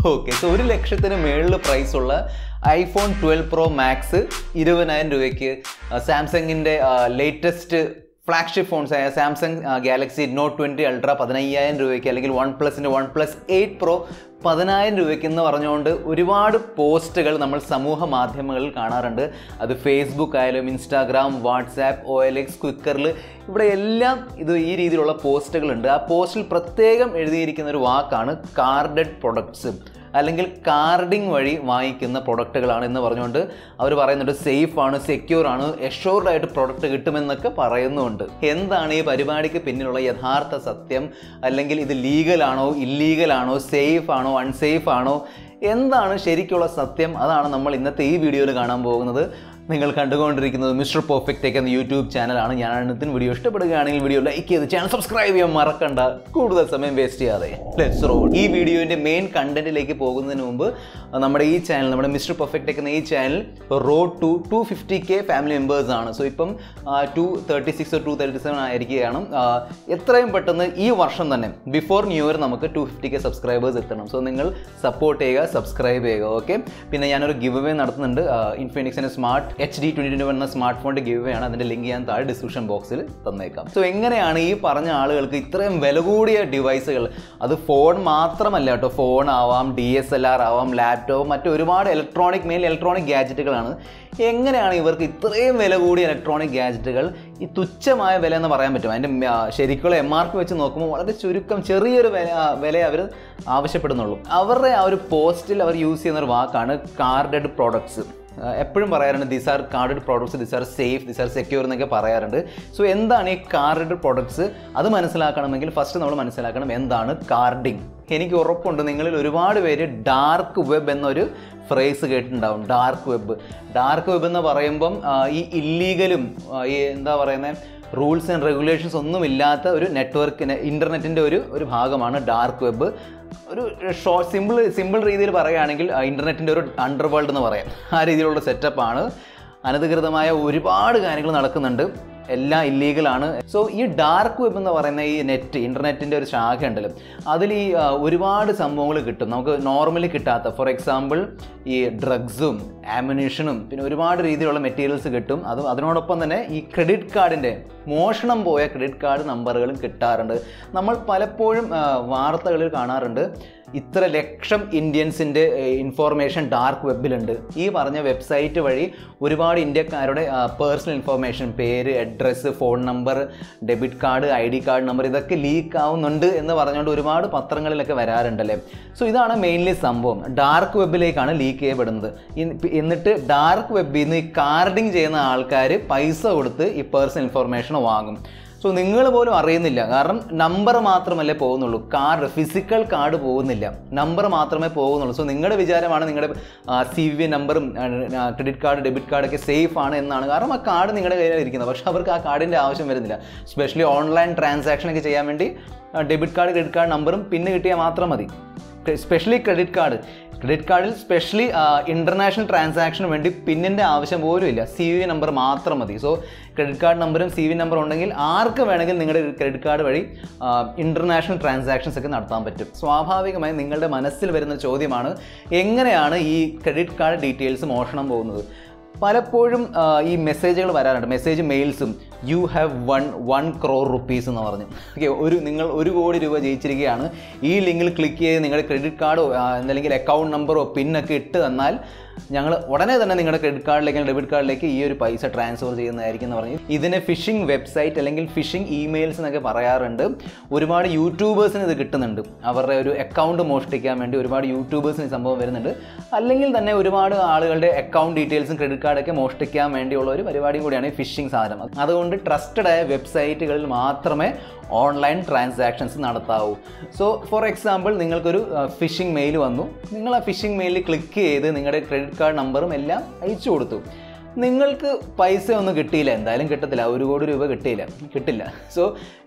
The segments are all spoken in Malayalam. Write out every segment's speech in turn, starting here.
ഓക്കെ സോ ഒരു ലക്ഷത്തിന് മേളിൽ പ്രൈസുള്ള ഐഫോൺ ട്വൽവ് പ്രോ മാക്സ് ഇരുപതിനായിരം രൂപയ്ക്ക് സാംസങ്ങിൻ്റെ ലേറ്റസ്റ്റ് ഫ്ലാഗ്ഷിപ്പ് ഫോൺസ് ആയ Samsung Galaxy Note twenty ultra പതിനയ്യായിരം രൂപയ്ക്ക് അല്ലെങ്കിൽ വൺ പ്ലസിൻ്റെ വൺ പ്ലസ് എയ്റ്റ് പ്രോ പതിനായിരം രൂപയ്ക്ക് എന്ന് പറഞ്ഞുകൊണ്ട് ഒരുപാട് പോസ്റ്റുകൾ നമ്മൾ സമൂഹ മാധ്യമങ്ങളിൽ കാണാറുണ്ട് അത് ഫേസ്ബുക്ക് ആയാലും Instagram WhatsApp O L X ക്വിക്കറിൽ ഇവിടെ എല്ലാം ഇത് ഈ രീതിയിലുള്ള പോസ്റ്റുകളുണ്ട് ആ പോസ്റ്റിൽ പ്രത്യേകം എഴുതിയിരിക്കുന്ന ഒരു വാക്കാണ് കാർഡഡ് പ്രൊഡക്ട്സ് അല്ലെങ്കിൽ കാർഡിംഗ് വഴി വാങ്ങിക്കുന്ന പ്രൊഡക്റ്റുകളാണ് എന്ന് പറഞ്ഞുകൊണ്ട് അവർ പറയുന്നുണ്ട് സേഫ് ആണ് സെക്യൂർ ആണ് എഷ്യൂർഡ് ആയിട്ട് പ്രൊഡക്റ്റ് കിട്ടുമെന്നൊക്കെ പറയുന്നുണ്ട് എന്താണ് ഈ പരിപാടിക്ക് പിന്നിലുള്ള യഥാർത്ഥ സത്യം അല്ലെങ്കിൽ ഇത് ലീഗലാണോ ഇല്ലീഗലാണോ സേഫ് ആണോ അൺസേഫ് ആണോ എന്താണ് ശരിക്കുള്ള സത്യം അതാണ് നമ്മൾ ഇന്നത്തെ ഈ വീഡിയോയിൽ കാണാൻ പോകുന്നത് നിങ്ങൾ കണ്ടുകൊണ്ടിരിക്കുന്നത് മിസ്റ്റർ പെർഫെക്റ്റ് ടെക് എന്ന യൂട്യൂബ് ചാനലാണ് ഞാൻ ഇന്നത്തെ വീഡിയോ ഇഷ്ടപ്പെടുകയാണെങ്കിൽ വീഡിയോ ലൈക്ക് ചെയ്ത് ചാനൽ സബ്സ്ക്രൈബ് ചെയ്യാൻ മറക്കണ്ട കൂടുതൽ സമയം വേസ്റ്റ് ചെയ്യാതെ ലെറ്റ്സ് റോൾ ഈ വീഡിയോൻ്റെ മെയിൻ കണ്ടന്റിലേക്ക് പോകുന്നതിന് മുമ്പ് നമ്മുടെ ഈ ചാനൽ നമ്മുടെ മിസ്റ്റർ പെർഫെക്റ്റ് ടെക് എന്ന ഈ channel road to two fifty K family members ആണ് സോ ഇപ്പം two thirty six two thirty seven ആയിരിക്കുകയാണ് ആ, എത്രയും പെട്ടെന്ന് ഈ വർഷം തന്നെ ബിഫോർ ന്യൂ ഇയർ നമുക്ക് ടു ഫിഫ്റ്റി കെ സബ്സ്ക്രൈബേഴ്സ് എത്തണം സോ നിങ്ങൾ സപ്പോർട്ട് ചെയ്യുക സബ്സ്ക്രൈബ് ചെയ്യുക ഓക്കെ പിന്നെ ഞാനൊരു ഗിവ് അവേ നടത്തുന്നുണ്ട് ഇൻഫിനിക്സിൻ്റെ smart H D twenty twenty എന്ന സ്മാർട്ട് ഫോണിൻ്റെ ഗിവ് അവേ ആണ് അതിൻ്റെ ലിങ്ക് ഞാൻ താഴെ ഡിസ്ക്രിപ്ഷൻ ബോക്സിൽ തന്നേക്കാം സോ എങ്ങനെയാണ് ഈ പറഞ്ഞ ആളുകൾക്ക് ഇത്രയും വില കൂടിയ ഡിവൈസുകൾ അത് ഫോൺ മാത്രമല്ല കേട്ടോ ഫോൺ ആവാം ഡി എസ് എൽ ആർ ആവാം ലാപ്ടോപ്പ് മറ്റു ഒരുപാട് ഇലക്ട്രോണിക് മെയിൻ ഇലക്ട്രോണിക് ഗാഡ്ജറ്റുകളാണ് എങ്ങനെയാണ് ഇവർക്ക് ഇത്രയും വില കൂടിയ ഇലക്ട്രോണിക് ഗാഡ്ജറ്റുകൾ ഈ തുച്ഛമായ വില എന്ന് പറയാൻ പറ്റും അതിൻ്റെ ആ, ശരിക്കുള്ള എം ആർ പി വെച്ച് നോക്കുമ്പോൾ വളരെ ചുരുക്കം ചെറിയൊരു വില വില അവർ ആവശ്യപ്പെടുന്നുള്ളൂ അവരുടെ ആ ഒരു പോസ്റ്റിൽ അവർ യൂസ് ചെയ്യുന്ന ഒരു വാക്കാണ് കാർഡഡ് പ്രോഡക്ട്സ് എപ്പോഴും പറയാറുണ്ട് this are carded products this are safe this are secure എന്നൊക്കെ പറയാറുണ്ട് സോ എന്താണ് ഈ കാർഡഡ് പ്രോഡക്ട്സ് അത് മനസ്സിലാക്കണമെങ്കിൽ ഫസ്റ്റ് നമ്മൾ മനസ്സിലാക്കണം എന്താണ് കാർഡിങ് എനിക്ക് ഉറപ്പുണ്ട് നിങ്ങളിൽ ഒരുപാട് പേര് ഡാർക്ക് വെബ് എന്നൊരു ഫ്രേസ് കേട്ടിട്ടുണ്ടാവും ഡാർക്ക് വെബ് ഡാർക്ക് വെബ് എന്ന് പറയുമ്പം ആ, ഈ ഇല്ലീഗലും ഈ എന്താ പറയുന്നത് റൂൾസ് ആൻഡ് റെഗുലേഷൻസ് ഒന്നും ഇല്ലാത്ത ഒരു നെറ്റ്വർക്കിന് ഇൻ്റർനെറ്റിൻ്റെ ഒരു ഒരു ഭാഗമാണ് ഡാർക്ക് വെബ് ഒരു ഷോർട്ട് സിമ്പിൾ സിമ്പിൾ രീതിയിൽ പറയുകയാണെങ്കിൽ ഇൻ്റർനെറ്റിൻ്റെ ഒരു അണ്ടർ വേൾഡ് എന്ന് പറയാം ആ രീതിയിലുള്ള സെറ്റപ്പാണ് അനധികൃതമായ ഒരുപാട് കാര്യങ്ങൾ നടക്കുന്നുണ്ട് എല്ലാം ഇല്ലീഗലാണ് സോ ഈ ഡാർക്ക് വെബ് എന്ന് പറയുന്ന ഈ നെറ്റ് ഇൻ്റർനെറ്റിൻ്റെ ഒരു ശാഖ ഉണ്ടല്ലോ അതിൽ ഈ ആ, ഒരുപാട് സംഭവങ്ങൾ കിട്ടും നമുക്ക് നോർമലി കിട്ടാത്ത ഫോർ എക്സാമ്പിൾ ഈ ഡ്രഗ്സും ആമുനേഷനും പിന്നെ ഒരുപാട് രീതിയിലുള്ള മെറ്റീരിയൽസ് കിട്ടും അത് അതിനോടൊപ്പം തന്നെ ഈ ക്രെഡിറ്റ് കാർഡിൻ്റെ മോഷണം പോയ ക്രെഡിറ്റ് കാർഡ് നമ്പറുകളും കിട്ടാറുണ്ട് നമ്മൾ പലപ്പോഴും ആ, വാർത്തകളിൽ കാണാറുണ്ട് ഇത്ര ലക്ഷം ഇന്ത്യൻസിൻ്റെ ഇൻഫോർമേഷൻ ഡാർക്ക് വെബിലുണ്ട് ഈ പറഞ്ഞ വെബ്സൈറ്റ് വഴി ഒരുപാട് ഇന്ത്യക്കാരുടെ പേഴ്സണൽ ഇൻഫോർമേഷൻ പേര് address phone number debit card I D card number ഇതൊക്കെ ലീക്ക് ആവുന്നുണ്ട് എന്ന് പറഞ്ഞുകൊണ്ട് ഒരുപാട് പത്രങ്ങളിലൊക്കെ വരാറുണ്ടല്ലേ സോ ഇതാണ് മെയിൻലി സംഭവം ഡാർക്ക് വെബിലേക്കാണ് ലീക്ക് ചെയ്യപ്പെടുന്നത് ഇ- എന്നിട്ട് ഡാർക്ക് വെബിൽ നിന്ന് ഈ കാർഡിങ് ചെയ്യുന്ന ആൾക്കാർ പൈസ കൊടുത്ത് ഈ പേഴ്സണൽ ഇൻഫോർമേഷൻ വാങ്ങും സോ നിങ്ങൾ പോലും അറിയുന്നില്ല കാരണം നമ്പർ മാത്രമല്ലേ പോകുന്നുള്ളൂ കാർഡ് ഫിസിക്കൽ കാർഡ് പോകുന്നില്ല നമ്പർ മാത്രമേ പോകുന്നുള്ളൂ സോ നിങ്ങളുടെ വിചാരമാണ് നിങ്ങളുടെ സി വി നമ്പറും ക്രെഡിറ്റ് കാർഡ് ഡെബിറ്റ് കാർഡൊക്കെ സേഫ് ആണ് എന്നാണ് കാരണം ആ കാർഡ് നിങ്ങളുടെ കയ്യിൽ ഇരിക്കുന്നത് പക്ഷെ അവർക്ക് ആ കാർഡിൻ്റെ ആവശ്യം വരുന്നില്ല സ്പെഷ്യലി ഓൺലൈൻ ട്രാൻസാക്ഷൻ ഒക്കെ ചെയ്യാൻ വേണ്ടി ഡെബിറ്റ് കാർഡ് ക്രെഡിറ്റ് കാർഡ് നമ്പറും പിന്നെ കിട്ടിയാൽ മാത്രം മതി സ്പെഷ്യലി ക്രെഡിറ്റ് കാർഡ് ക്രെഡിറ്റ് കാർഡിൽ സ്പെഷ്യലി ഇൻ്റർനാഷണൽ ട്രാൻസാക്ഷന് വേണ്ടി പിന്നിൻ്റെ ആവശ്യം പോലും ഇല്ല സി വി നമ്പർ മാത്രം മതി സോ ക്രെഡിറ്റ് കാർഡ് നമ്പറും സി വി നമ്പറും ഉണ്ടെങ്കിൽ ആർക്ക് വേണമെങ്കിലും നിങ്ങളുടെ ക്രെഡിറ്റ് കാർഡ് വഴി ഇൻ്റർനാഷണൽ ട്രാൻസാക്ഷൻസ് ഒക്കെ നടത്താൻ പറ്റും സ്വാഭാവികമായി നിങ്ങളുടെ മനസ്സിൽ വരുന്ന ചോദ്യമാണ് എങ്ങനെയാണ് ഈ ക്രെഡിറ്റ് കാർഡ് ഡീറ്റെയിൽസ് മോഷണം പോകുന്നത് പലപ്പോഴും ആ, ഈ മെസ്സേജുകൾ വരാറുണ്ട് മെസ്സേജ് മെയിൽസും you have one one crore rupees എന്ന് പറഞ്ഞു ഓക്കെ ഒരു നിങ്ങൾ ഒരു കോടി രൂപ ജയിച്ചിരിക്കുകയാണ് ഈ ലിങ്കിൽ ക്ലിക്ക് ചെയ്ത് നിങ്ങളുടെ ക്രെഡിറ്റ് കാർഡോ അല്ലെങ്കിൽ അക്കൗണ്ട് നമ്പറോ പിന്നൊക്കെ ഇട്ട് തന്നാൽ ഞങ്ങൾ ഉടനെ തന്നെ നിങ്ങളുടെ ക്രെഡിറ്റ് കാർഡിലേക്ക് ഡെബിറ്റ് കാർഡിലേക്ക് ഈ ഒരു പൈസ ട്രാൻസ്ഫർ ചെയ്യുന്നതായിരിക്കും എന്ന് പറഞ്ഞു ഇതിനെ ഫിഷിംഗ് വെബ്സൈറ്റ് അല്ലെങ്കിൽ ഫിഷിംഗ് ഇമെയിൽസ് എന്നൊക്കെ പറയാറുണ്ട് ഒരുപാട് യൂട്യൂബേഴ്സിന് ഇത് കിട്ടുന്നുണ്ട് അവരുടെ ഒരു അക്കൗണ്ട് മോഷ്ടിക്കാൻ വേണ്ടി ഒരുപാട് യൂട്യൂബേഴ്സിന് ഈ സംഭവം വരുന്നുണ്ട് അല്ലെങ്കിൽ തന്നെ ഒരുപാട് ആളുകളുടെ അക്കൗണ്ട് ഡീറ്റെയിൽസും ക്രെഡിറ്റ് കാർഡൊക്കെ മോഷ്ടിക്കാൻ വേണ്ടിയുള്ള ഒരു പരിപാടിയും കൂടിയാണ് ഈ ഫിഷിംഗ് സാധനം അതുകൊണ്ട് ട്രസ്റ്റഡ് ആയ വെബ്സൈറ്റുകളിൽ മാത്രമേ ഓൺലൈൻ ട്രാൻസാക്ഷൻസ് നടത്താവൂ സോ ഫോർ എക്സാമ്പിൾ നിങ്ങൾക്കൊരു ഫിഷിംഗ് മെയിൽ വന്നു നിങ്ങൾ ആ ഫിഷിംഗ് മെയിലിൽ ക്ലിക്ക് ചെയ്ത് നിങ്ങളുടെ ക്രെഡിറ്റ് കാർഡ് നമ്പറും എല്ലാം അയച്ചു കൊടുത്തു നിങ്ങൾക്ക് പൈസ ഒന്നും കിട്ടിയില്ല എന്തായാലും കിട്ടത്തില്ല ഒരു കോടി രൂപ കിട്ടിയില്ല കിട്ടില്ല സോ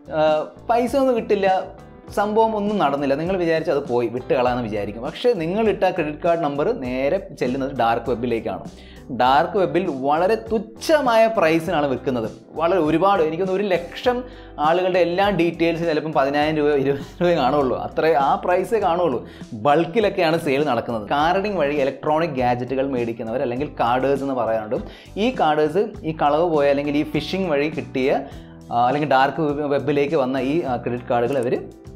പൈസ ഒന്നും കിട്ടില്ല സംഭവം ഒന്നും നടന്നില്ല നിങ്ങൾ വിചാരിച്ചു അത് പോയി വിട്ട് കളാന്ന് വിചാരിക്കും പക്ഷേ നിങ്ങൾ ഇട്ട ക്രെഡിറ്റ് കാർഡ് നമ്പർ നേരെ ചെല്ലുന്നത് ഡാർക്ക് വെബിലേക്കാണ് ഡാർക്ക് വെബിൽ വളരെ തുച്ഛമായ പ്രൈസിനാണ് വിൽക്കുന്നത് വളരെ ഒരുപാട് എനിക്കൊന്ന് ഒരു ലക്ഷം ആളുകളുടെ എല്ലാ ഡീറ്റെയിൽസ് ചിലപ്പം പതിനായിരം രൂപ ഇരുപത് രൂപ കാണുള്ളൂ അത്രേ ആ പ്രൈസേ കാണുള്ളൂ ബൾക്കിലൊക്കെയാണ് സെയിൽ നടക്കുന്നത് കാർഡിങ് വഴി ഇലക്ട്രോണിക് ഗാഡ്ജറ്റുകൾ മേടിക്കുന്നവർ അല്ലെങ്കിൽ കാർഡേഴ്സ് എന്ന് പറയാറുണ്ട് ഈ കാർഡേഴ്സ് ഈ കളവ് പോയ അല്ലെങ്കിൽ ഈ ഫിഷിംഗ് വഴി കിട്ടിയ ആ, അല്ലെങ്കിൽ ഡാർക്ക് വെബിലേക്ക് വന്ന ഈ ക്രെഡിറ്റ് കാർഡുകൾ അവർ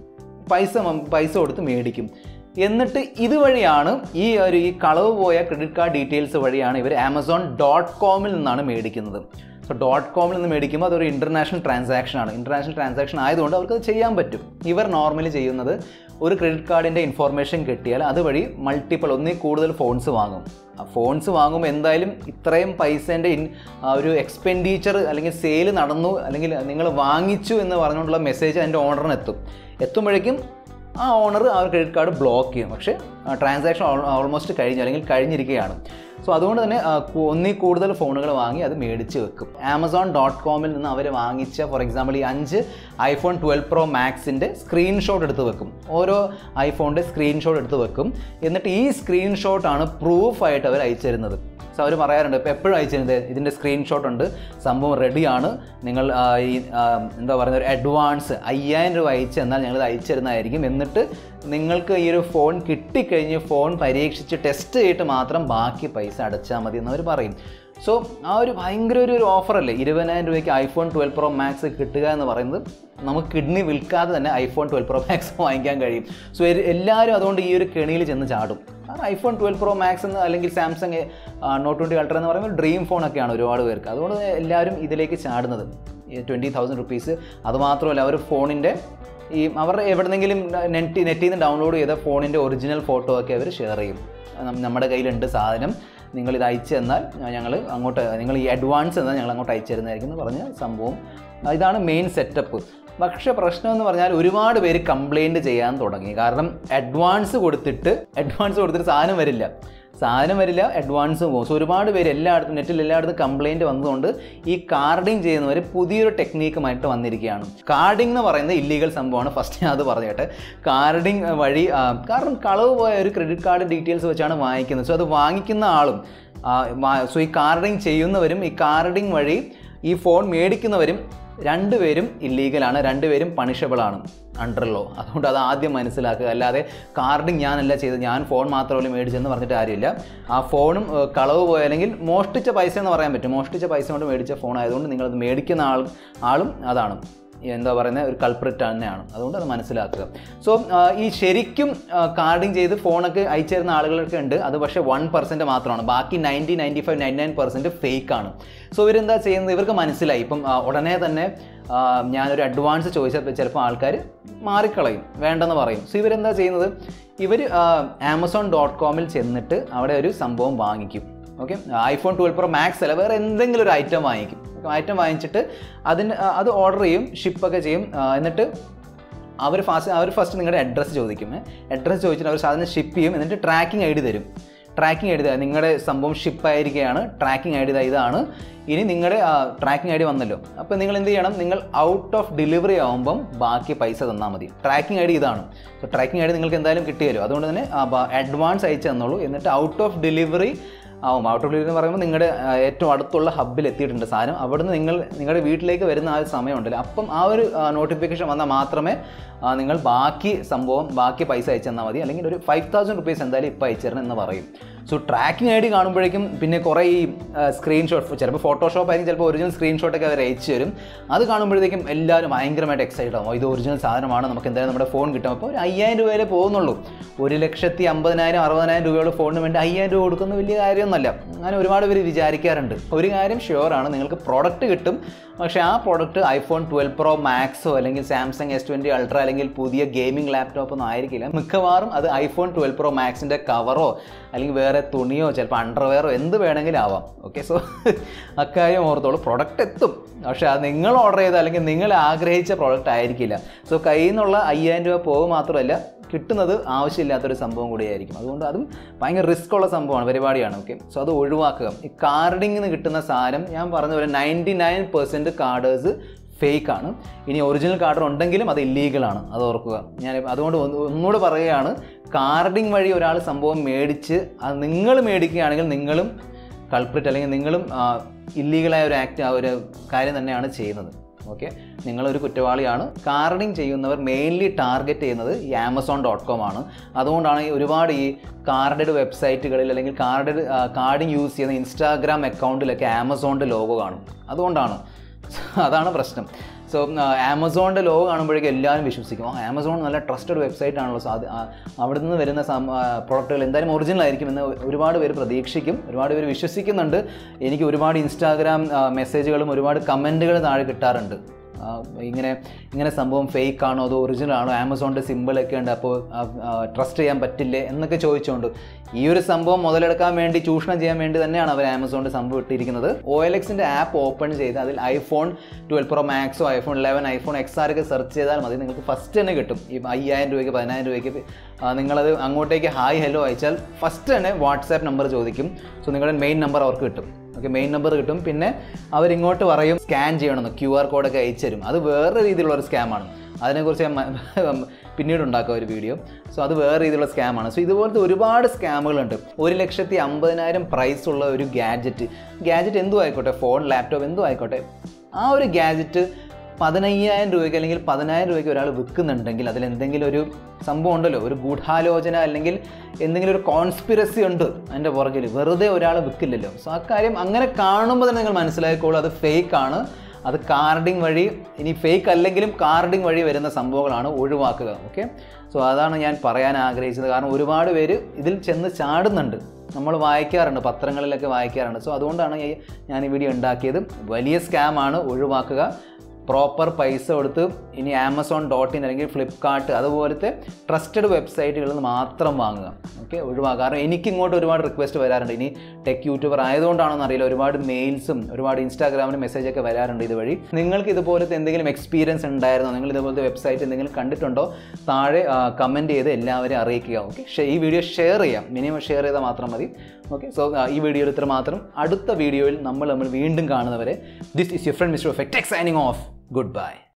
പൈസ മ- പൈസ കൊടുത്ത് മേടിക്കും എന്നിട്ട് ഇതുവഴിയാണ് ഈ ഒരു ഈ കളവ് പോയ ക്രെഡിറ്റ് കാർഡ് ഡീറ്റെയിൽസ് വഴിയാണ് ഇവർ ആമസോൺ ഡോട്ട് കോമിൽ നിന്നാണ് മേടിക്കുന്നത് സോ ഡോട്ട് കോമിൽ നിന്ന് മേടിക്കുമ്പോൾ അതൊരു ഇൻ്റർനാഷണൽ ട്രാൻസാക്ഷൻ ആണ് ഇൻ്റർനാഷണൽ ട്രാൻസാക്ഷൻ ആയതുകൊണ്ട് അവർക്ക് അത് ചെയ്യാൻ പറ്റും ഇവർ നോർമലി ചെയ്യുന്നത് ഒരു ക്രെഡിറ്റ് കാർഡിൻ്റെ ഇൻഫോർമേഷൻ കിട്ടിയാൽ അതുവഴി മൾട്ടിപ്പിൾ ഒന്നിൽ കൂടുതൽ ഫോൺസ് വാങ്ങും ആ ഫോൺസ് വാങ്ങുമ്പോൾ എന്തായാലും ഇത്രയും പൈസേൻ്റെ ഇൻ ആ ഒരു എക്സ്പെൻഡിച്ചർ അല്ലെങ്കിൽ സെയിൽ നടന്നു അല്ലെങ്കിൽ നിങ്ങൾ വാങ്ങിച്ചു എന്ന് പറഞ്ഞുകൊണ്ടുള്ള മെസ്സേജ് അതിൻ്റെ ഓണറിന് എത്തും എത്തുമ്പോഴേക്കും ആ ഓണർ ആ ഒരു ക്രെഡിറ്റ് കാർഡ് ബ്ലോക്ക് ചെയ്യും പക്ഷേ ട്രാൻസാക്ഷൻ ഓൾമോസ്റ്റ് കഴിഞ്ഞു അല്ലെങ്കിൽ കഴിഞ്ഞിരിക്കുകയാണ് സോ അതുകൊണ്ട് തന്നെ ആ, കു- ഒന്നിൽ കൂടുതൽ ഫോണുകൾ വാങ്ങി അത് മേടിച്ച് വെക്കും ആമസോൺ ഡോട്ട് കോമിൽ നിന്ന് അവർ വാങ്ങിച്ച ഫോർ എക്സാമ്പിൾ ഈ അഞ്ച് ഐഫോൺ ട്വൽവ് പ്രോ മാക്സിൻ്റെ സ്ക്രീൻഷോട്ട് എടുത്ത് വെക്കും ഓരോ ഐഫോണിൻ്റെ സ്ക്രീൻഷോട്ട് എടുത്ത് വെക്കും എന്നിട്ട് ഈ സ്ക്രീൻഷോട്ടാണ് പ്രൂഫായിട്ട് അവർ അയച്ചു തരുന്നത് സോ അവർ പറയാറുണ്ട് ഇപ്പോൾ എപ്പോഴും അയച്ചിരുന്നത് ഇതിൻ്റെ സ്ക്രീൻഷോട്ട് ഉണ്ട് സംഭവം റെഡിയാണ് നിങ്ങൾ ആ, ഈ ആ, എന്താ പറയുക ഒരു അഡ്വാൻസ് അയ്യായിരം രൂപ അയച്ചു തന്നാൽ ഞങ്ങൾ അയച്ചു തരുന്നതായിരിക്കും എന്നിട്ട് നിങ്ങൾക്ക് ഈ ഒരു ഫോൺ കിട്ടിക്കഴിഞ്ഞ് ഫോൺ പരീക്ഷിച്ച് ടെസ്റ്റ് ചെയ്തിട്ട് മാത്രം ബാക്കി പൈസ അടച്ചാൽ മതി എന്നവർ പറയും സോ ആ ഒരു ഭയങ്കര ഒരു ഒരു ഓഫറല്ലേ ഇരുപതിനായിരം രൂപയ്ക്ക് ഐഫോൺ ട്വൽവ് പ്രോ മാക്സ് കിട്ടുക എന്ന് പറയുന്നത് നമുക്ക് കിഡ്നി വിൽക്കാതെ തന്നെ ഐഫോൺ ട്വൽവ് പ്രോ മാക്സ് വാങ്ങിക്കാൻ കഴിയും സോ എല്ലാവരും അതുകൊണ്ട് ഈ ഒരു കെണിയിൽ ചെന്ന് ചാടും കാരണം ഐഫോൺ ട്വൽവ് പ്രോ മാക്സ് എന്ന് അല്ലെങ്കിൽ സാംസങ് നോട്ട് ട്വൻറ്റി അൾട്ര എന്ന് പറയുമ്പോൾ ഡ്രീം ഫോണൊക്കെയാണ് ഒരുപാട് പേർക്ക് അതുകൊണ്ട് എല്ലാവരും ഇതിലേക്ക് ചാടുന്നത് ട്വൻറ്റി തൗസൻഡ് റുപ്പീസ് അതുമാത്രമല്ല അവർ ഫോണിൻ്റെ ഈ അവർ എവിടെന്നെങ്കിലും നെറ്റ് നെറ്റിൽ നിന്ന് ഡൗൺലോഡ് ചെയ്ത ഫോണിൻ്റെ ഒറിജിനൽ ഫോട്ടോ ഒക്കെ അവർ ഷെയർ ചെയ്യും നം- നമ്മുടെ കയ്യിലുണ്ട് സാധനം നിങ്ങൾ ഇത് അയച്ചു തന്നാൽ ഞങ്ങൾ അങ്ങോട്ട് നിങ്ങൾ ഈ അഡ്വാൻസ് എന്നാൽ ഞങ്ങൾ അങ്ങോട്ട് അയച്ചു തരുന്നതായിരിക്കും എന്ന് പറഞ്ഞ സംഭവം ഇതാണ് മെയിൻ സെറ്റപ്പ് പക്ഷേ പ്രശ്നം എന്ന് പറഞ്ഞാൽ ഒരുപാട് പേര് കംപ്ലൈൻറ്റ് ചെയ്യാൻ തുടങ്ങി കാരണം അഡ്വാൻസ് കൊടുത്തിട്ട് അഡ്വാൻസ് കൊടുത്തിട്ട് സാധനം വരില്ല സാധനം വരില്ല അഡ്വാൻസും പോകും സോ ഒരുപാട് പേര് എല്ലായിടത്തും നെറ്റിൽ എല്ലായിടത്തും കംപ്ലൈൻറ്റ് വന്നതുകൊണ്ട് ഈ കാർഡിങ് ചെയ്യുന്നവർ പുതിയൊരു ടെക്നീക്കുമായിട്ട് വന്നിരിക്കുകയാണ് കാർഡിംഗ് എന്ന് പറയുന്നത് ഇല്ലീഗൽ സംഭവമാണ് ഫസ്റ്റ് ഞാൻ അത് പറഞ്ഞേട്ടെ കാർഡിംഗ് വഴി ആ, കാരണം കളവ് പോയ ഒരു ക്രെഡിറ്റ് കാർഡ് ഡീറ്റെയിൽസ് വെച്ചാണ് വാങ്ങിക്കുന്നത് സോ അത് വാങ്ങിക്കുന്ന ആളും സോ ഈ കാർഡിങ് ചെയ്യുന്നവരും ഈ കാർഡിംഗ് വഴി ഈ ഫോൺ മേടിക്കുന്നവരും രണ്ടുപേരും ഇല്ലീഗലാണ് രണ്ടുപേരും പണിഷബിൾ ആണ് അണ്ടർ ലോ അതുകൊണ്ട് അത് ആദ്യം മനസ്സിലാക്കുക അല്ലാതെ കാർഡിങ് ഞാനല്ല ചെയ്തത് ഞാൻ ഫോൺ മാത്രമല്ല മേടിച്ചെന്ന് പറഞ്ഞിട്ട് കാര്യമില്ല ആ ഫോണും ഏഹ്, കളവ് പോയ അല്ലെങ്കിൽ മോഷ്ടിച്ച പൈസ എന്ന് പറയാൻ പറ്റും മോഷ്ടിച്ച പൈസ കൊണ്ട് മേടിച്ച ഫോൺ ആയതുകൊണ്ട് നിങ്ങളത് മേടിക്കുന്ന ആൾ ആളും അതാണ് ഈ എന്താ പറയുന്നത് ഒരു കൾപ്രിറ്റ് തന്നെയാണ് അതുകൊണ്ട് അത് മനസ്സിലാക്കുക സോ ഈ ശരിക്കും കാർഡിങ് ചെയ്ത് ഫോണൊക്കെ അയച്ചു തരുന്ന ആളുകളൊക്കെ ഉണ്ട് അത് പക്ഷേ വൺ പെർസെൻറ്റ് മാത്രമാണ് ബാക്കി ninety ninety five ninety nine percent fake ആണ് സോ ഇവരെന്താ ചെയ്യുന്നത് ഇവർക്ക് മനസ്സിലായി ഇപ്പം ആ, ഉടനെ തന്നെ ആ, ഞാനൊരു അഡ്വാൻസ് ചോദിച്ചപ്പോൾ ചിലപ്പോൾ ആൾക്കാർ മാറിക്കളയും വേണ്ടെന്ന് പറയും സോ ഇവരെന്താ ചെയ്യുന്നത് ഇവർ ആമസോൺ ഡോട്ട് കോമിൽ ചെന്നിട്ട് അവിടെ ഒരു സംഭവം വാങ്ങിക്കും okay iPhone twelve pro max അല്ല വേറെ എന്തെങ്കിലും ഒരു ഐറ്റം വാങ്ങിക്കും ഐറ്റം വാങ്ങിച്ചിട്ട് അതിന് ആ, അത് ഓർഡർ ചെയ്യും ഷിപ്പൊക്കെ ചെയ്യും ആ, എന്നിട്ട് അവർ ഫാസ്റ്റ് അവർ ഫസ്റ്റ് നിങ്ങളുടെ അഡ്രസ്സ് ചോദിക്കും അഡ്രസ്സ് ചോദിച്ചിട്ട് അവർ സാധനം ഷിപ്പ് ചെയ്യും എന്നിട്ട് ട്രാക്കിംഗ് ഐ ഡി തരും ട്രാക്കിംഗ് ഐ ഡി നിങ്ങളുടെ സംഭവം ഷിപ്പ് ആയിരിക്കുകയാണ് ട്രാക്കിംഗ് ഐ ഡി ഇതാണ് ഇനി നിങ്ങളുടെ ട്രാക്കിംഗ് ഐ ഡി വന്നല്ലോ അപ്പോൾ നിങ്ങൾ എന്ത് ചെയ്യണം നിങ്ങൾ ഔട്ട് ഓഫ് ഡെലിവറി ആകുമ്പം ബാക്കി പൈസ തന്നാൽ മതി ട്രാക്കിംഗ് ഐ ഡി ഇതാണ് സോ ട്രാക്കിംഗ് ഐ ഡി നിങ്ങൾക്ക് എന്തായാലും കിട്ടിയല്ലോ അതുകൊണ്ട് തന്നെ അഡ്വാൻസ് അയച്ചു തന്നോളൂ എന്നിട്ട് ഔട്ട് ഓഫ് ഡെലിവറി ആവും ഔട്ട് ഓഫ് ഡെലിവറി എന്ന് പറയുമ്പോൾ നിങ്ങളുടെ ആ, ഏറ്റവും അടുത്തുള്ള ഹബ്ബിൽ എത്തിയിട്ടുണ്ട് സാധനം അവിടുന്ന് നിങ്ങൾ നിങ്ങളുടെ വീട്ടിലേക്ക് വരുന്ന ആ ഒരു സമയമുണ്ടല്ലോ അപ്പം ആ ഒരു നോട്ടിഫിക്കേഷൻ വന്നാൽ മാത്രമേ ആ, നിങ്ങൾ ബാക്കി സംഭവം ബാക്കി പൈസ അയച്ചു തന്നാൽ മതി അല്ലെങ്കിൽ ഒരു ഫൈവ് തൗസൻഡ് റുപ്പീസ് എന്തായാലും ഇപ്പോൾ അയച്ചു തരണം എന്ന് പറയും സോ ട്രാക്കിംഗ് ഐ ഡി കാണുമ്പോഴേക്കും പിന്നെ കുറേ ഈ സ്ക്രീൻഷോട്ട് ചിലപ്പോൾ ഫോട്ടോഷോപ്പ് ആയിരിക്കും ചിലപ്പോൾ ഒറിജിനൽ സ്ക്രീൻഷോട്ടൊക്കെ അവർ അയച്ചു തരും അത് കാണുമ്പോഴത്തേക്കും എല്ലാവരും ഭയങ്കരമായിട്ട് എക്സൈറ്റഡ് ആവും ഇത് ഒറിജിനൽ സാധനമാണ് നമുക്ക് എന്തായാലും നമ്മുടെ ഫോൺ കിട്ടും അപ്പോൾ ഒരു അയ്യായിരം രൂപയിലേ പോകുന്നുള്ളൂ ഒരു ലക്ഷത്തി അമ്പതിനായിരം അറുപതിനായിരം രൂപയുടെ ഫോണിന് വേണ്ടി അയ്യായിരം രൂപ കൊടുക്കുന്ന വലിയ കാര്യമൊന്നുമല്ല അങ്ങനെ ഒരുപാട് പേര് വിചാരിക്കാറുണ്ട് ഒരു കാര്യം ഷുവറാണ് നിങ്ങൾക്ക് പ്രോഡക്റ്റ് കിട്ടും പക്ഷേ ആ പ്രോഡക്റ്റ് ഐഫോൺ ട്വൽവ് പ്രോ മാക്സോ അല്ലെങ്കിൽ സാംസങ് എസ് ട്വൻറ്റി അൾട്ര അല്ലെങ്കിൽ പുതിയ ഗെയിമിംഗ് ലാപ്ടോപ്പ് ഒന്നും ആയിരിക്കില്ല മിക്കവാറും അത് ഐഫോൺ ട്വൽവ് പ്രോ മാക്സിൻ്റെ കവറോ അല്ലെങ്കിൽ വേറെ തുണിയോ ചിലപ്പോൾ അണ്ടർവെയറോ എന്ത് വേണമെങ്കിലും ആവാം ഓക്കെ സോ അക്കാര്യം ഓർത്തോളൂ പ്രൊഡക്റ്റ് എത്തും പക്ഷേ അത് നിങ്ങൾ ഓർഡർ ചെയ്ത അല്ലെങ്കിൽ നിങ്ങൾ ആഗ്രഹിച്ച പ്രോഡക്റ്റ് ആയിരിക്കില്ല സോ കയ്യിൽ നിന്നുള്ള അയ്യായിരം രൂപ പോകുക മാത്രമല്ല കിട്ടുന്നത് ആവശ്യമില്ലാത്തൊരു സംഭവം കൂടിയായിരിക്കും അതുകൊണ്ട് അതും ഭയങ്കര റിസ്ക് ഉള്ള സംഭവമാണ് പരിപാടിയാണ് ഓക്കെ സോ അത് ഒഴിവാക്കുക ഈ കാർഡിങ്ങിൽ നിന്ന് കിട്ടുന്ന സാധനം ഞാൻ പറഞ്ഞ പോലെ ninety nine percent carders fake ആണ് ഇനി ഒറിജിനൽ കാർഡ് ഉണ്ടെങ്കിലും അത് ഇല്ലീഗലാണ് അത് ഓർക്കുക ഞാൻ അതുകൊണ്ട് ഒന്ന് ഒന്നുകൂടെ പറയുകയാണ് കാർഡിങ് വഴി ഒരാൾ സംഭവം മേടിച്ച് അത് നിങ്ങൾ മേടിക്കുകയാണെങ്കിൽ നിങ്ങളും കൾപ്രിറ്റ് അല്ലെങ്കിൽ നിങ്ങളും ഇല്ലീഗലായ ഒരു ആക്ട് ആ ഒരു കാര്യം തന്നെയാണ് ചെയ്യുന്നത് ഓക്കെ നിങ്ങളൊരു കുറ്റവാളിയാണ് കാർഡിങ് ചെയ്യുന്നവർ മെയിൻലി ടാർഗറ്റ് ചെയ്യുന്നത് ഈ ആമസോൺ ഡോട്ട് കോം ആണ് അതുകൊണ്ടാണ് ഈ ഒരുപാട് ഈ കാർഡഡ് വെബ്സൈറ്റുകളിൽ അല്ലെങ്കിൽ കാർഡഡ് കാർഡിങ് യൂസ് ചെയ്യുന്ന ഇൻസ്റ്റാഗ്രാം അക്കൗണ്ടിലൊക്കെ ആമസോണിൻ്റെ ലോഗോ കാണും അതുകൊണ്ടാണ് അതാണ് പ്രശ്നം സോ ആമസോണിൻ്റെ ലോഗോ കാണുമ്പോഴേക്കും എല്ലാവരും വിശ്വസിക്കും ആ ആമസോൺ നല്ല ട്രസ്റ്റഡ് വെബ്സൈറ്റ് ആണല്ലോ സോ അത് ആ- അവിടെ നിന്ന് വരുന്ന പ്രോഡക്റ്റുകൾ എന്തായാലും ഒറിജിനൽ ആയിരിക്കും എന്ന് ഒരുപാട് പേര് പ്രതീക്ഷിക്കും ഒരുപാട് പേര് വിശ്വസിക്കുന്നുണ്ട് എനിക്ക് ഒരുപാട് ഇൻസ്റ്റാഗ്രാം മെസ്സേജുകളും ഒരുപാട് കമൻറ്റുകൾ താഴെ കിട്ടാറുണ്ട് ആ, ഇങ്ങനെ ഇങ്ങനെ സംഭവം ഫേക്ക് ആണോ അതോ ഒറിജിനൽ ആണോ ആമസോണിൻ്റെ സിമ്പിളൊക്കെ ഉണ്ട് അപ്പോൾ ട്രസ്റ്റ് ചെയ്യാൻ പറ്റില്ലേ എന്നൊക്കെ ചോദിച്ചുകൊണ്ട് ഈ ഒരു സംഭവം മുതലെടുക്കാൻ വേണ്ടി ചൂഷണം ചെയ്യാൻ വേണ്ടി തന്നെയാണ് അവർ ആമസോണിൻ്റെ സംഭവം ഇട്ടിരിക്കുന്നത് ഒ എൽ എക്സിൻ്റെ ആപ്പ് ഓപ്പൺ ചെയ്ത് അതിൽ ഐഫോൺ ട്വൽവ് പ്രോ മാക്സോ iPhone eleven iPhone X R ഒക്കെ സെർച്ച് ചെയ്താൽ മതി നിങ്ങൾക്ക് ഫസ്റ്റ് തന്നെ കിട്ടും ഈ അയ്യായിരം രൂപയ്ക്ക് പതിനായിരം രൂപയ്ക്ക് ആ, നിങ്ങളത് അങ്ങോട്ടേക്ക് ഹായ് ഹലോ അയച്ചാൽ ഫസ്റ്റ് തന്നെ വാട്സാപ്പ് നമ്പർ ചോദിക്കും സോ നിങ്ങളുടെ മെയിൻ നമ്പർ അവർക്ക് കിട്ടും ഓക്കെ മെയിൻ നമ്പർ കിട്ടും പിന്നെ അവരിങ്ങോട്ട് പറയും സ്കാൻ ചെയ്യണമെന്ന് ക്യു ആർ കോഡൊക്കെ അയച്ചു തരും അത് വേറെ രീതിയിലുള്ള ഒരു സ്കാമാണ് അതിനെക്കുറിച്ച് ഞാൻ മ- പിന്നീട് ഉണ്ടാക്കുക ഒരു വീഡിയോ സോ അത് വേറെ രീതിയിലുള്ള സ്കാമാണ് സോ ഇതുപോലത്തെ ഒരുപാട് സ്കാമുകളുണ്ട് ഒരു ലക്ഷത്തി അമ്പതിനായിരം പ്രൈസ് ഉള്ള ഒരു ഗാഡ്ജറ്റ് ഗാഡ്ജറ്റ് എന്തും ആയിക്കോട്ടെ ഫോൺ ലാപ്ടോപ്പ് എന്തും ആയിക്കോട്ടെ ആ ഒരു ഗാഡ്ജറ്റ് പതിനയ്യായിരം രൂപയ്ക്ക് അല്ലെങ്കിൽ പതിനായിരം രൂപയ്ക്ക് ഒരാൾ വിൽക്കുന്നുണ്ടെങ്കിൽ അതിൽ എന്തെങ്കിലും ഒരു സംഭവം ഉണ്ടല്ലോ ഒരു ഗൂഢാലോചന അല്ലെങ്കിൽ എന്തെങ്കിലും ഒരു കോൺസ്പിറസി ഉണ്ട് അതിൻ്റെ പുറകിൽ വെറുതെ ഒരാൾ വിൽക്കില്ലല്ലോ സോ ആ കാര്യം അങ്ങനെ കാണുമ്പോൾ തന്നെ നിങ്ങൾ മനസ്സിലാക്കിക്കോളൂ അത് ഫേക്ക് ആണ് അത് കാർഡിങ് വഴി ഇനി ഫേക്ക് അല്ലെങ്കിലും കാർഡിങ് വഴി വരുന്ന സംഭവങ്ങളാണ് ഒഴിവാക്കുക ഓക്കെ സോ അതാണ് ഞാൻ പറയാൻ ആഗ്രഹിച്ചത് കാരണം ഒരുപാട് പേര് ഇതിൽ ചെന്ന് ചാടുന്നുണ്ട് നമ്മൾ വായിക്കാറുണ്ട് പത്രങ്ങളിലൊക്കെ വായിക്കാറുണ്ട് സോ അതുകൊണ്ടാണ് ഈ ഞാൻ ഈ വീഡിയോ ഉണ്ടാക്കിയത് വലിയ സ്കാമാണ് ഒഴിവാക്കുക പ്രോപ്പർ പൈസ കൊടുത്ത് ഇനി ആമസോൺ ഡോട്ട് ഇൻ അല്ലെങ്കിൽ ഫ്ലിപ്കാർട്ട് അതുപോലത്തെ ട്രസ്റ്റഡ് വെബ്സൈറ്റുകളിൽ നിന്ന് മാത്രം വാങ്ങുക ഓക്കെ ഒഴിവാക്കുക കാരണം എനിക്ക് ഇങ്ങോട്ട് ഒരുപാട് റിക്വസ്റ്റ് വരാറുണ്ട് ഇനി ടെക് യൂട്യൂബർ ആയതുകൊണ്ടാണെന്ന് അറിയില്ല ഒരുപാട് മെയിൽസും ഒരുപാട് ഇൻസ്റ്റാഗ്രാമിൽ മെസ്സേജൊക്കെ വരാറുണ്ട് ഇതുവഴി നിങ്ങൾക്ക് ഇതുപോലത്തെ എന്തെങ്കിലും എക്സ്പീരിയൻസ് ഉണ്ടായിരുന്നോ നിങ്ങൾ ഇതുപോലത്തെ വെബ്സൈറ്റ് എന്തെങ്കിലും കണ്ടിട്ടുണ്ടോ താഴെ കമൻറ്റ് ചെയ്ത് എല്ലാവരെയും അറിയിക്കുക ഓക്കെ ഈ വീഡിയോ ഷെയർ ചെയ്യാം മിനിമം ഷെയർ ചെയ്താൽ മാത്രം മതി ഓക്കെ സോ ഈ വീഡിയോയിൽ ഇത്ര മാത്രം അടുത്ത വീഡിയോയിൽ നമ്മൾ നമ്മൾ വീണ്ടും കാണുന്നവരെ this is your friend Mister Effect signing off good by